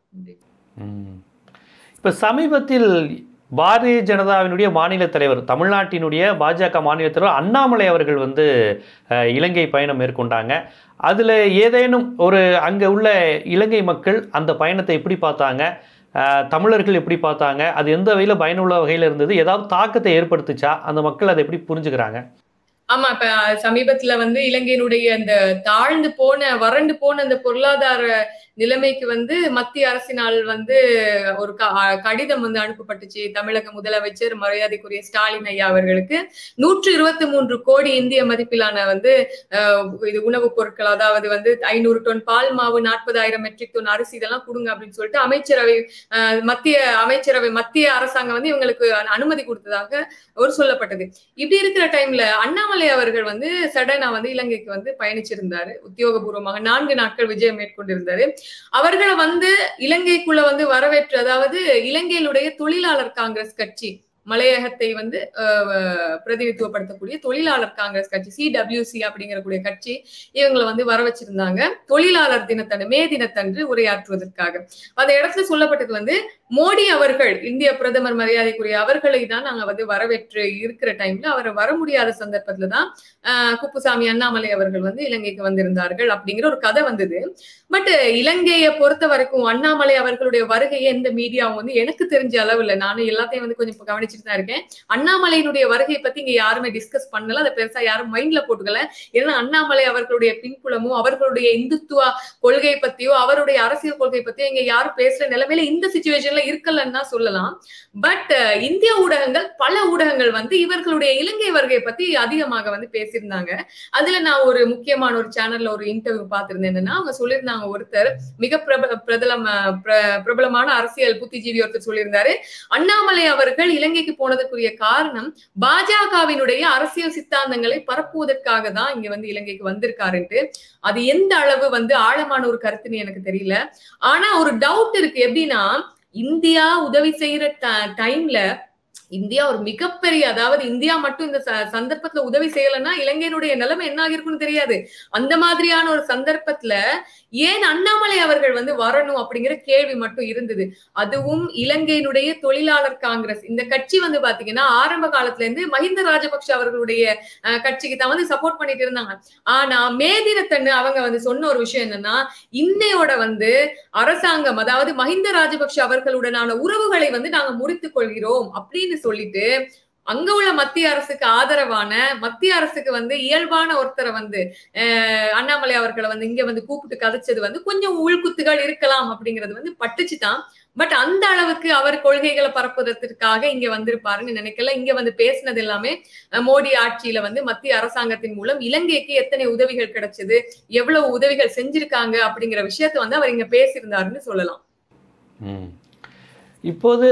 ம். இப்ப சமீபத்தில் பாரதிய ஜனதாவினுடைய மாநில தலைவர் தமிழ்நாட்டினுடைய பாஜக மாநில தலைவர் அண்ணாமலை அவர்கள் வந்து அஹ், இலங்கை பயணம் மேற்கொண்டாங்க அதில் ஏதேனும் ஒரு அங்கே உள்ள இலங்கை மக்கள் அந்த பயணத்தை எப்படி பார்த்தாங்க அஹ், தமிழர்கள் எப்படி பார்த்தாங்க அது எந்த வகையில் பயனுள்ள வகையில் இருந்தது ஏதாவது தாக்கத்தை ஏற்படுத்துச்சா அந்த மக்கள் அதை எப்படி புரிஞ்சுக்கிறாங்க ஆமா இப்ப சமீபத்துல வந்து இலங்கையினுடைய அந்த தாழ்ந்து போன வறண்டு போன அந்த பொருளாதார நிலைமைக்கு வந்து மத்திய அரசினால் வந்து ஒரு க- கடிதம் வந்து அனுப்பப்பட்டுச்சு தமிழக முதலமைச்சர் மரியாதைக்குரிய ஸ்டாலின் ஐயா அவர்களுக்கு நூற்று இருபத்தி மூன்று கோடி இந்திய மதிப்பிலான வந்து அஹ், இது உணவுப் பொருட்கள் அதாவது வந்து ஐநூறு டன் பால் மாவு நாற்பதாயிரம் மெட்ரிக் டன் அரிசி இதெல்லாம் கொடுங்க அப்படின்னு சொல்லிட்டு அமைச்சரவை அஹ், மத்திய அமைச்சரவை மத்திய அரசாங்கம் வந்து இவங்களுக்கு அனுமதி கொடுத்ததாக ஒரு சொல்லப்பட்டது இப்படி இருக்கிற டைம்ல அண்ணாமலை அவர்கள் வந்து சடனா வந்து இலங்கைக்கு வந்து பயணிச்சிருந்தாரு உத்தியோகபூர்வமாக நான்கு நாட்கள் விஜயம் மேற்கொண்டிருந்தாரு அவர்களை வந்து இலங்கைக்குள்ள வந்து வரவேற்று அதாவது இலங்கையிலுடைய தொழிலாளர் காங்கிரஸ் கட்சி மலையகத்தை வந்து அஹ், பிரதிநிதித்துவப்படுத்தக்கூடிய தொழிலாளர் காங்கிரஸ் கட்சி சிடபிள்யூசி அப்படிங்கிற கூடிய கட்சி இவங்களை வந்து வர வச்சிருந்தாங்க தொழிலாளர் தினத்தன்று மே தினத்தன்று உரையாற்றுவதற்காக அந்த இடத்துல சொல்லப்பட்டது வந்து மோடி அவர்கள் இந்திய பிரதமர் மரியாதைக்குரிய அவர்களை தான் நாங்க வந்து வரவேற்று இருக்கிற டைம்ல அவர் வர முடியாத சந்தர்ப்பத்துல தான் ஆஹ் குப்புசாமி அண்ணாமலை அவர்கள் வந்து இலங்கைக்கு வந்திருந்தார்கள் அப்படிங்கிற ஒரு கதை வந்தது பட் இலங்கையை பொறுத்த வரைக்கும் அண்ணாமலை அவர்களுடைய வருகையை எந்த மீடியாவும் வந்து எனக்கு தெரிஞ்ச அளவுல நானும் எல்லாத்தையும் வந்து கொஞ்சம் கவனிச்சுட்டு தான் இருக்கேன் அண்ணாமலையினுடைய வருகையை பத்தி இங்க யாருமே டிஸ்கஸ் பண்ணல அதை பெருசா யாரும் மைண்ட்ல போட்டுக்கல ஏன்னா அண்ணாமலை அவர்களுடைய பின்புலமோ அவர்களுடைய இந்துத்துவ கொள்கை பத்தியோ அவருடைய அரசியல் கொள்கை பத்தியோ இங்க யாரும் பேசுற நிலைமையில இந்த சுச்சுவேஷன்ல இருக்கலன்னு தான் சொல்லலாம் பட் இந்திய ஊடகங்கள் பல ஊடகங்கள் வந்து இவர்களுடைய இலங்கை வருகை பத்தி அதிகமாக வந்து பேசியிருந்தாங்க அதுல நான் ஒரு முக்கியமான ஒரு சேனல்ல ஒரு இன்டர்வியூ பார்த்திருந்தேன் என்னன்னா அவங்க சொல்லியிருந்தாங்க ஒருத்தர் மிக பிரபல பிரபலம் பிர- பிரபலமான அரசியல் புத்திஜீவி ஒருத்தர் சொல்லியிருந்தாரு அண்ணாமலை அவர்கள் இலங்கைக்கு போனதற்குரிய காரணம் பாஜகவினுடைய அரசியல் சித்தாந்தங்களை பரப்புவதற்காக தான் இங்க வந்து இலங்கைக்கு வந்திருக்காருன்ட்டு அது எந்த அளவு வந்து ஆழமான ஒரு கருத்துன்னு எனக்கு தெரியல ஆனா ஒரு டவுட் இருக்கு எப்படின்னா இந்தியா உதவி செய்யற டைம்ல இந்தியா ஒரு மிகப்பெரிய அதாவது இந்தியா மட்டும் இந்த ச- சந்தர்ப்பத்துல உதவி செய்யலைன்னா இலங்கையினுடைய நிலைமை என்ன ஆகிருக்குன்னு தெரியாது அந்த மாதிரியான ஒரு சந்தர்ப்பத்துல ஏன் அண்ணாமலை அவர்கள் வந்து வரணும் அப்படிங்கிற கேள்வி மட்டும் இருந்தது அதுவும் இலங்கையினுடைய தொழிலாளர் காங்கிரஸ் இந்த கட்சி வந்து பாத்தீங்கன்னா ஆரம்ப காலத்துல இருந்து மஹிந்த ராஜபக்ஷ அவர்களுடைய அஹ், கட்சிக்கு தான் வந்து சப்போர்ட் பண்ணிட்டு இருந்தாங்க ஆனா மே தினத்தன்னு அவங்க வந்து சொன்ன ஒரு விஷயம் என்னன்னா இன்னையோட வந்து அரசாங்கம் அதாவது மஹிந்த ராஜபக்ஷ அவர்களுடனான உறவுகளை வந்து நாங்க முறித்துக் கொள்கிறோம் அப்படின்னு சொல்லிட்டு அங்க உள்ள மத்திய அரசுக்கு ஆதரவான மத்திய அரசுக்கு வந்து இயல்பான ஒருத்தரை வந்து அஹ், அண்ணாமலை அவர்களை வந்து இங்க வந்து கூப்பிட்டு கதைச்சது வந்து கொஞ்சம் உள்குத்துகள் இருக்கலாம் அப்படிங்கிறது வந்து பட்டுச்சு தான் பட் அந்த அளவுக்கு அவர் கொள்கைகளை பரப்புவதற்காக இங்க வந்திருப்பாருன்னு நினைக்கல இங்க வந்து பேசினது எல்லாமே அஹ், மோடி ஆட்சியில வந்து மத்திய அரசாங்கத்தின் மூலம் இலங்கைக்கு எத்தனை உதவிகள் கிடைச்சது எவ்வளவு உதவிகள் செஞ்சிருக்காங்க அப்படிங்கிற விஷயத்த வந்து அவர் இங்க பேசியிருந்தாருன்னு சொல்லலாம் ம். இப்போது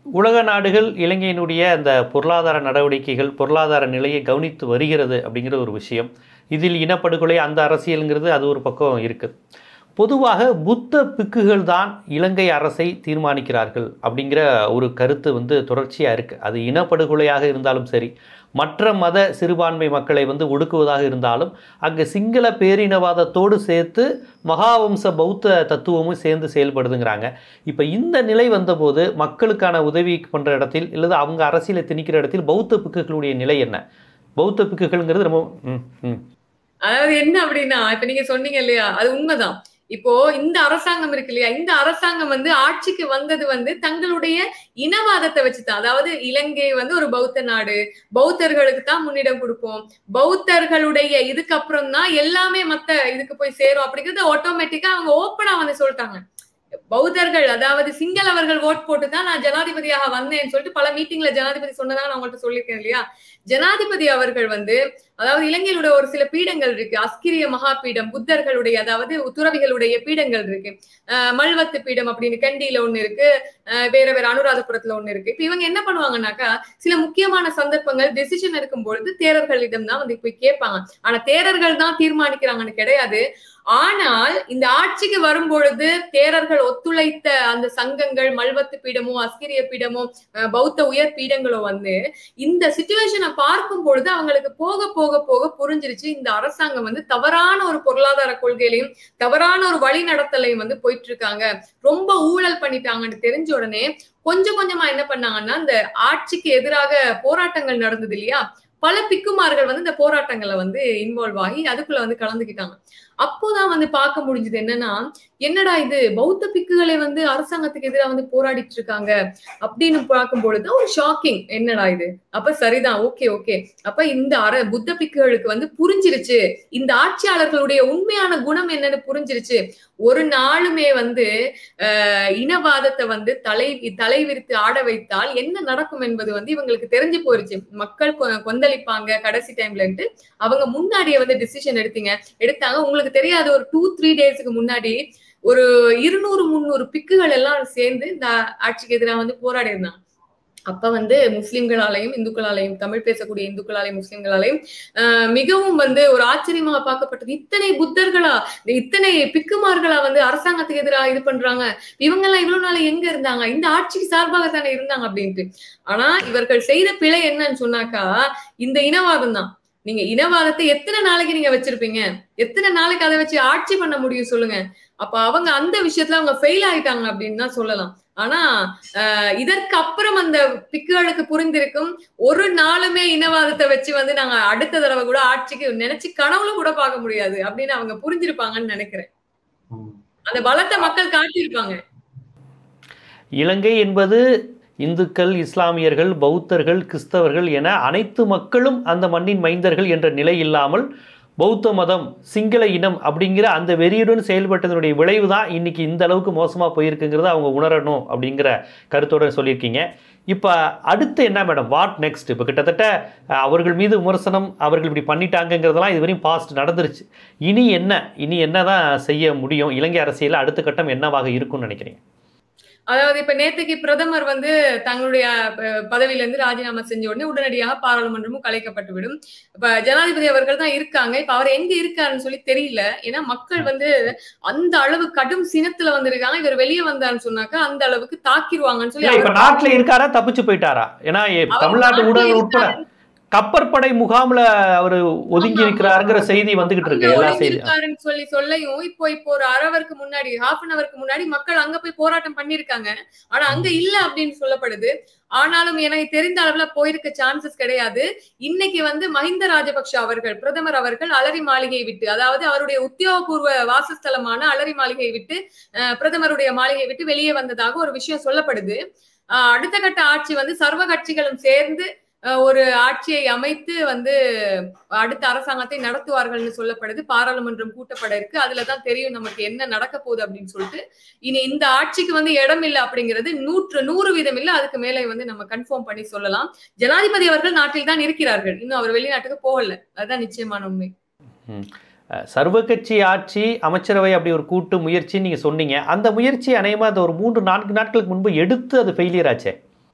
உலக நாடுகள் இலங்கையினுடைய அந்த பொருளாதார நடவடிக்கைகள் பொருளாதார நிலையை கவனித்து வருகிறது அப்படிங்கிற ஒரு விஷயம் இதில் இனப்படுகொலை அந்த அரசியலுங்கிறது அது ஒரு பக்கம் இருக்குது பொதுவாக புத்த பிக்குகள் தான் இலங்கை அரசை தீர்மானிக்கிறார்கள் அப்படிங்கிற ஒரு கருத்து வந்து தொடர்ச்சியாக இருக்குது அது இனப்படுகொலையாக இருந்தாலும் சரி மற்ற மத சிறுபான்மை மக்களை வந்து ஒடுக்குவதாக இருந்தாலும் அங்கே சிங்கள பேரினவாதத்தோடு சேர்த்து மகாவம்ச பௌத்த தத்துவமும் சேர்ந்து செயல்படுதுங்கிறாங்க இப்போ இந்த நிலை வந்தபோது மக்களுக்கான உதவி பண்ணுற இடத்தில் இல்லது அவங்க அரசியலை திணிக்கிற இடத்தில் பௌத்த பிக்குகளுடைய நிலை என்ன பௌத்த பிக்குகள்ங்கிறது ரொம்ப ம் ம் அதாவது என்ன அப்படின்னா இப்ப நீங்க சொன்னீங்க இல்லையா அது உண்மைதான் இப்போ இந்த அரசாங்கம் இருக்கு இல்லையா இந்த அரசாங்கம் வந்து ஆட்சிக்கு வந்தது வந்து தங்களுடைய இனவாதத்தை வச்சுதான் அதாவது இலங்கை வந்து ஒரு பௌத்த நாடு பௌத்தர்களுக்கு தான் முன்னிடம் கொடுப்போம் பௌத்தர்களுடைய இதுக்கு அப்புறம் தான் எல்லாமே மத்த இதுக்கு போய் சேரும் அப்படிங்கறது ஆட்டோமேட்டிக்கா அவங்க ஓப்பனா வந்து சொல்லிட்டாங்க பௌத்தர்கள் அதாவது சிங்களவர்கள் ஓட் போட்டு தான் நான் ஜனாதிபதியாக வந்தேன்னு சொல்லிட்டு பல மீட்டிங்ல ஜனாதிபதி சொன்னதா நான் உங்கள்கிட்ட சொல்லியிருக்கேன் இல்லையா ஜனாதிபதி அவர்கள் வந்து அதாவது இலங்கையிலுடைய ஒரு சில பீடங்கள் இருக்கு அஸ்கிரிய மகா பீடம் புத்தர்களுடைய அதாவது துறவிகளுடைய பீடங்கள் இருக்கு அஹ் மல்வத்து பீடம் அப்படின்னு கண்டியில ஒண்ணு இருக்கு அஹ் வேற வேற அனுராதபுரத்துல ஒண்ணு இருக்கு இப்ப இவங்க என்ன பண்ணுவாங்கன்னாக்கா சில முக்கியமான சந்தர்ப்பங்கள் டெசிஷன் எடுக்கும் பொழுது தேரர்களிடம் தான் வந்து போய் கேட்பாங்க ஆனா தேரர்கள் தான் தீர்மானிக்கிறாங்கன்னு கிடையாது ஆனால் இந்த ஆட்சிக்கு வரும் பொழுது தேரர்கள் ஒத்துழைத்த அந்த சங்கங்கள் மல்வத்து பீடமோ அஸ்கிரிய பீடமோ அஹ் பௌத்த உயர் பீடங்களோ வந்து இந்த சுச்சுவேஷனை பார்க்கும் பொழுது அவங்களுக்கு போக போக போக புரிஞ்சிருச்சு இந்த அரசாங்கம் வந்து தவறான ஒரு பொருளாதார கொள்கையிலையும் தவறான ஒரு வழி நடத்தலையும் வந்து போயிட்டு இருக்காங்க ரொம்ப ஊழல் பண்ணிட்டாங்கன்னு தெரிஞ்ச உடனே கொஞ்சம் கொஞ்சமா என்ன பண்ணாங்கன்னா இந்த ஆட்சிக்கு எதிராக போராட்டங்கள் நடந்தது இல்லையா பல பிக்குமார்கள் வந்து இந்த போராட்டங்களை வந்து இன்வால்வ் ஆகி அதுக்குள்ள வந்து கலந்துக்கிட்டாங்க அப்போதான் வந்து பார்க்க முடிஞ்சது என்னன்னா என்னடா இது பௌத்த பிக்குகளை வந்து அரசாங்கத்துக்கு எதிராக வந்து போராடிட்டு இருக்காங்க அப்படின்னு பார்க்கும் பொழுது ஒரு ஷாக்கிங் என்னடா இது அப்ப சரிதான் ஓகே ஓகே அப்ப இந்த அர புத்த பிக்குகளுக்கு வந்து புரிஞ்சிருச்சு இந்த ஆட்சியாளர்களுடைய உண்மையான குணம் என்னன்னு புரிஞ்சிருச்சு ஒரு நாளுமே வந்து அஹ் இனவாதத்தை வந்து தலை தலை விரித்து ஆட வைத்தால் என்ன நடக்கும் என்பது வந்து இவங்களுக்கு தெரிஞ்சு போயிருச்சு மக்கள் கொ- கொந்தளிப்பாங்க கடைசி டைம்லன்ட்டு அவங்க முன்னாடியே வந்து டிசிஷன் எடுத்தீங்க எடுத்தாங்க உங்களுக்கு தெரியாது ஒரு டூ த்ரீ டேஸ்க்கு முன்னாடி ஒரு இருநூறு முந்நூறு பிக்குகள் எல்லாம் சேர்ந்து இந்த ஆட்சிக்கு எதிராக வந்து போராடி இருந்தாங்க அப்ப வந்து முஸ்லிம்களாலையும் இந்துக்களாலையும் தமிழ் பேசக்கூடிய இந்துக்களாலையும் முஸ்லிம்களாலையும் ஆஹ் மிகவும் வந்து ஒரு ஆச்சரியமாக பார்க்கப்பட்டது இத்தனை புத்தர்களா இந்த இத்தனை பிக்குமார்களா வந்து அரசாங்கத்துக்கு எதிராக இது பண்றாங்க இவங்க எல்லாம் இவ்வளவு நாள் எங்க இருந்தாங்க இந்த ஆட்சிக்கு சார்பாக தானே இருந்தாங்க அப்படின்ட்டு ஆனா இவர்கள் செய்த பிழை என்னன்னு சொன்னாக்கா இந்த இனவாதம் தான் நீங்க இனவாதத்தை எத்தனை நாளைக்கு நீங்க வச்சிருப்பீங்க எத்தனை நாளைக்கு அதை வச்சு ஆட்சி பண்ண முடியும் சொல்லுங்க அப்ப அவங்க அந்த விஷயத்துல அவங்க ஃபெயில் ஆயிட்டாங்க அப்படின்னு தான் சொல்லலாம் ஆனா ஆஹ் இதற்கு அப்புறம் அந்த பிக்குகளுக்கு புரிந்திருக்கும் ஒரு நாளுமே இனவாதத்தை வச்சு வந்து நாங்க அடுத்த தடவை கூட ஆட்சிக்கு நினைச்சு கனவுல கூட பார்க்க முடியாது அப்படின்னு அவங்க புரிஞ்சிருப்பாங்கன்னு நினைக்கிறேன் அந்த பலத்தை மக்கள் காட்டியிருப்பாங்க இலங்கை என்பது இந்துக்கள் இஸ்லாமியர்கள் பௌத்தர்கள் கிறிஸ்தவர்கள் என அனைத்து மக்களும் அந்த மண்ணின் மைந்தர்கள் என்ற நிலை இல்லாமல் பௌத்த மதம் சிங்கள இனம் அப்படிங்கிற அந்த வெறியுடன் செயல்பட்டதனுடைய விளைவு தான் இன்னைக்கு இந்த அளவுக்கு மோசமாக போயிருக்குங்கிறத அவங்க உணரணும் அப்படிங்கிற கருத்தோட சொல்லியிருக்கீங்க இப்போ அடுத்து என்ன மேடம் வாட் நெக்ஸ்ட் இப்போ கிட்டத்தட்ட அஹ், அவர்கள் மீது விமர்சனம் அவர்கள் இப்படி பண்ணிட்டாங்கங்கிறதெல்லாம் இதுவரையும் பாஸ்ட் நடந்துருச்சு இனி என்ன இனி என்ன தான் செய்ய முடியும் இலங்கை அரசியலில் அடுத்த கட்டம் என்னவாக இருக்கும்னு நினைக்கிறீங்க அதாவது இப்ப நேத்துக்கு பிரதமர் வந்து தங்களுடைய அஹ், பதவியில இருந்து ராஜினாமா செஞ்ச உடனே உடனடியாக பாராளுமன்றமும் கலைக்கப்பட்டு விடும் இப்ப ஜனாதிபதி அவர்கள் தான் இருக்காங்க இப்ப அவர் எங்க இருக்காருன்னு சொல்லி தெரியல ஏன்னா மக்கள் வந்து அந்த அளவு கடும் சினத்துல வந்திருக்காங்க இவர் வெளியே வந்தாருன்னு சொன்னாக்கா அந்த அளவுக்கு தாக்கிடுவாங்கன்னு சொல்லி இல்ல இப்ப அவர் நாட்டுல இருக்காரா தப்பிச்சு போயிட்டாரா ஏன்னா எ- அவர் தமிழ்நாட்டு நாட்டுல ஊடகங்கள் உட்பட இருக்காரு. கப்பற்படை முகாம்ல அவரு ஒதுங்கி ஆமா, இருக்கிறாருங்கிற செய்தி வந்துகிட்டு அங்க இருக்கு எல்லா செய்தி ஒளிஞ்சிருக்காருன்னு சொல்லி சொல்லையும் இப்போ இப்போ ஒரு அரை ஹவருக்கு முன்னாடி ஹாஃப் அன் ஹவருக்கு முன்னாடி மக்கள் அங்க போய் போராட்டம் பண்ணிருக்காங்க ஆனா அங்க இல்ல அப்படின்னு சொல்லப்படுது ஆனாலும் எனக்கு தெரிந்த அளவுல போயிருக்க சான்சஸ் கிடையாது இன்னைக்கு வந்து மஹிந்த ராஜபக்ஷ அவர்கள் பிரதமர் அவர்கள் அலரி மாளிகை விட்டு அதாவது அவருடைய உத்தியோகபூர்வ வாசஸ்தலமான அலரி மாளிகை விட்டு அஹ், பிரதமருடைய மாளிகை விட்டு வெளியே வந்ததாக ஒரு விஷயம் சொல்லப்படுது அஹ், அடுத்த கட்ட ஆட்சி வந்து சர்வ கட்சிகளும் சேர்ந்து அஹ், ஒரு ஆட்சியை அமைத்து வந்து அடுத்த அரசாங்கத்தை நடத்துவார்கள்னு சொல்லப்படுது பாராளுமன்றம் கூட்டப்பட இருக்கு அதுலதான் தெரியும் நமக்கு என்ன நடக்க போகுது அப்படின்னு சொல்லிட்டு இனி இந்த ஆட்சிக்கு வந்து இடம் இல்லை அப்படிங்கிறது நூற்று நூறு வீதம் இல்ல அதுக்கு மேலே வந்து நம்ம கன்ஃபார்ம் பண்ணி சொல்லலாம் ஜனாதிபதி அவர்கள் நாட்டில் தான் இருக்கிறார்கள் இன்னும் அவர் வெளிநாட்டுக்கு போகல அதுதான் நிச்சயமான உண்மை அஹ், சர்வ கட்சி ஆட்சி அமைச்சரவை அப்படி ஒரு கூட்டு முயற்சி நீங்க சொன்னீங்க அந்த முயற்சி அநேகமா அந்த ஒரு மூன்று நான்கு நாட்களுக்கு முன்பு எடுத்து அது ஃபெயிலியர் ஆச்சே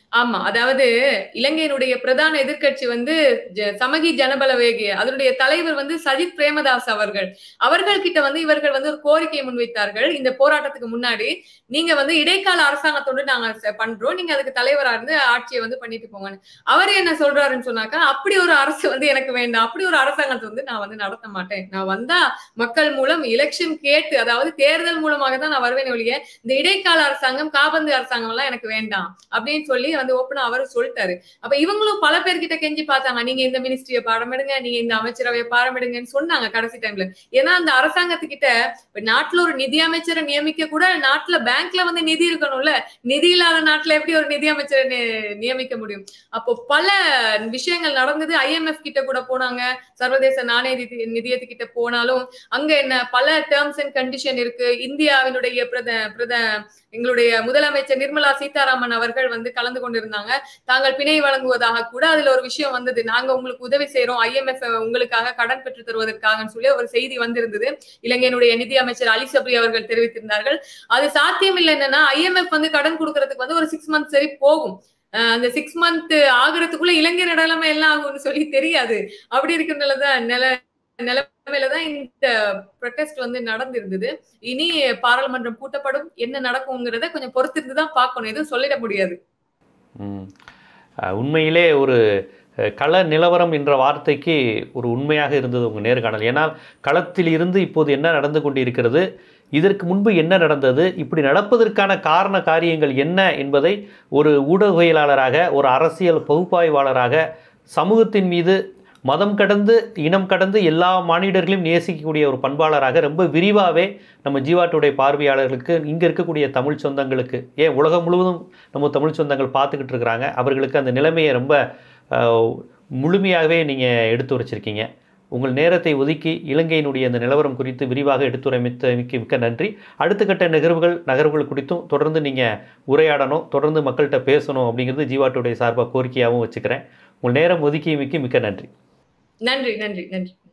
ஆமா அதாவது இலங்கையினுடைய பிரதான எதிர்க்கட்சி வந்து ஜ- சமகி ஜனபலவேகி அதனுடைய தலைவர் வந்து சஜித் பிரேமதாஸ் அவர்கள் அவர்கள் கிட்ட வந்து இவர்கள் வந்து ஒரு கோரிக்கையை முன்வைத்தார்கள் இந்த போராட்டத்துக்கு முன்னாடி நீங்க வந்து இடைக்கால அரசாங்கத்தோடு நாங்க ச- பண்றோம் நீங்க அதுக்கு தலைவரா இருந்து ஆட்சியை வந்து பண்ணிட்டு போங்கன்னு அவர் என்ன சொல்றாருன்னு சொன்னாக்கா அப்படி ஒரு அரசு வந்து எனக்கு வேண்டாம் அப்படி ஒரு அரசாங்கத்தை வந்து நான் வந்து நடத்த மாட்டேன் நான் வந்தா மக்கள் மூலம் எலெக்ஷன் கேட்டு அதாவது தேர்தல் மூலமாக தான் நான் வருவேன் ஒழிய இந்த இடைக்கால அரசாங்கம் காபந்து அரசாங்கம் எல்லாம் எனக்கு வேண்டாம் அப்படின்னு சொல்லி வந்து ஓப்பனா அவர் சொல்லிட்டாரு அப்ப இவங்களும் பல பேர்கிட்ட கெஞ்சி பார்த்தாங்க நீங்க இந்த மினிஸ்ட்ரியை பாடமிடுங்க நீங்க இந்த அமைச்சரவையை பாடமிடுங்கன்னு சொன்னாங்க கடைசி டைம்ல ஏன்னா அந்த அரசாங்கத்துக்கிட்ட இப்ப நாட்டுல ஒரு நிதி அமைச்சரை நியமிக்க கூட நாட்டுல பேங்க்ல வந்து நிதி இருக்கணும்ல நிதி இல்லாத நாட்டுல எப்படி ஒரு நிதி அமைச்சரை நி- நியமிக்க முடியும் அப்போ பல விஷயங்கள் நடந்தது ஐஎம்எஃப் கிட்ட கூட போனாங்க சர்வதேச நாணய நிதி- நிதியத்துக்கிட்ட போனாலும் அங்க என்ன பல டேர்ம்ஸ் அண்ட் கண்டிஷன் இருக்கு இந்தியாவினுடைய பிரத பிரத எங்களுடைய முதலமைச்சர் நிர்மலா சீதாராமன் அவர்கள் வந்து கலந்து கொண்டிருந்தாங்க தாங்கள் பிணை வழங்குவதாக கூட அதுல ஒரு விஷயம் வந்தது நாங்க உங்களுக்கு உதவி செய்யறோம் ஐஎம்எஃப் உங்களுக்காக கடன் பெற்று தருவதற்காக சொல்லி ஒரு செய்தி வந்திருந்தது இலங்கையினுடைய நிதி அமைச்சர் அலி சப்ரி அவர்கள் தெரிவித்திருந்தார்கள் அது சாத்தியம் இல்லை என்னன்னா ஐஎம்எஃப் வந்து கடன் கொடுக்கறதுக்கு வந்து ஒரு சிக்ஸ் மந்த் சரி போகும் அஹ் அந்த சிக்ஸ் மந்த் ஆகுறதுக்குள்ள இலங்கை நிலைமை எல்லாம் ஆகும்னு சொல்லி தெரியாது அப்படி இருக்கிறதுனாலதான் நில நிலைமையில தான் இந்த ப்ரொட்டஸ்ட் வந்து நடந்திருந்தது இனி பாராளுமன்றம் கூட்டப்படும் என்ன நடக்குங்கிறத கொஞ்சம் பொறுத்திருந்து தான் பார்க்கணும் எதுவும் சொல்லிட முடியாது ம். அஹ், உண்மையிலே ஒரு அஹ், கள நிலவரம் என்ற வார்த்தைக்கு ஒரு உண்மையாக இருந்தது உங்கள் நேர்காணல் ஏன்னால் களத்தில் இருந்து இப்போது என்ன நடந்து கொண்டிருக்கிறது இதற்கு முன்பு என்ன நடந்தது இப்படி நடப்பதற்கான காரண காரியங்கள் என்ன என்பதை ஒரு ஊடகவியலாளராக ஒரு அரசியல் பகுப்பாய்வாளராக சமூகத்தின் மீது மதம் கடந்து இனம் கடந்து எல்லா மானிடர்களையும் நேசிக்கக்கூடிய ஒரு பண்பாளராக ரொம்ப விரிவாகவே நம்ம ஜீவாட்டுடைய பார்வையாளர்களுக்கு இங்கே இருக்கக்கூடிய தமிழ் சொந்தங்களுக்கு ஏன் உலகம் முழுவதும் நம்ம தமிழ் சொந்தங்கள் பார்த்துக்கிட்டு இருக்கிறாங்க அவர்களுக்கு அந்த நிலைமையை ரொம்ப அஹ், முழுமையாகவே நீங்கள் எடுத்து வச்சிருக்கீங்க உங்கள் நேரத்தை ஒதுக்கி இலங்கையினுடைய அந்த நிலவரம் குறித்து விரிவாக எடுத்துரைமித்தமைக்கு மிக்க நன்றி அடுத்த கட்ட நிகழ்வுகள் நகர்வுகள் குறித்தும் தொடர்ந்து நீங்கள் உரையாடணும் தொடர்ந்து மக்கள்கிட்ட பேசணும் அப்படிங்கிறது ஜீவாட்டுடைய சார்பாக கோரிக்கையாகவும் வச்சுக்கிறேன் உங்கள் நேரம் ஒதுக்கியமைக்கு மிக்க நன்றி நன்றி நன்றி நன்றி